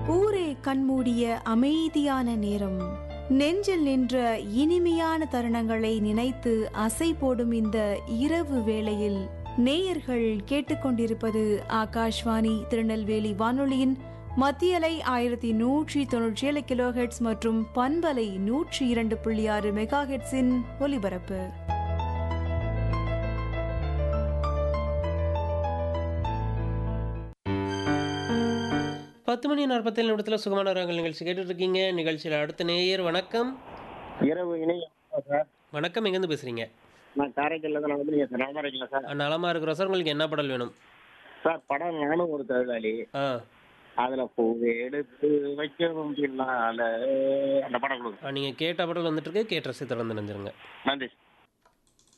ஊரே கண்மூடிய அமைதியான நேரம் நெஞ்சில் நின்ற இனிமையான தருணங்களை நினைத்து அசை போடும் இந்த இரவு வேளையில் நேயர்கள் கேட்டுக்கொண்டிருப்பது ஆகாஷ்வாணி திருநெல்வேலி வானொலியின் மத்தியலை ஆயிரத்தி நூற்றி தொன்னூற்றி ஏழு கிலோஹெட்ஸ் மற்றும் பண்பலை நூற்றி இரண்டு புள்ளி ஆறு மெகா ஹெட்ஸின் ஒலிபரப்பு பத்து மணி நாற்பத்தேழு நிமிடத்தில் சுகமான ராகங்கள் நிகழ்ச்சி கேட்டுட்டு இருக்கீங்க நிகழ்ச்சியில் அடுத்த நேயர் வணக்கம் இரவு இணையம் சார் வணக்கம் எங்கேருந்து பேசுறீங்க நான் காரைக்காலில் தான் வந்து நீங்கள் நலமா இருக்கீங்களா சார் நலமா இருக்கிறோம் சார் உங்களுக்கு என்ன பாடல் வேணும் சார் படம் நானும் ஒரு தொழிலாளி ஆ அதில் பூவை எடுத்து வைக்கவும் பின்னால அந்த படம் கொடுங்க நீங்கள் கேட்ட பாடல் வந்துட்டு இருக்கு கேட்ட ரசி தொடர்ந்து நினைஞ்சிருங்க நன்றி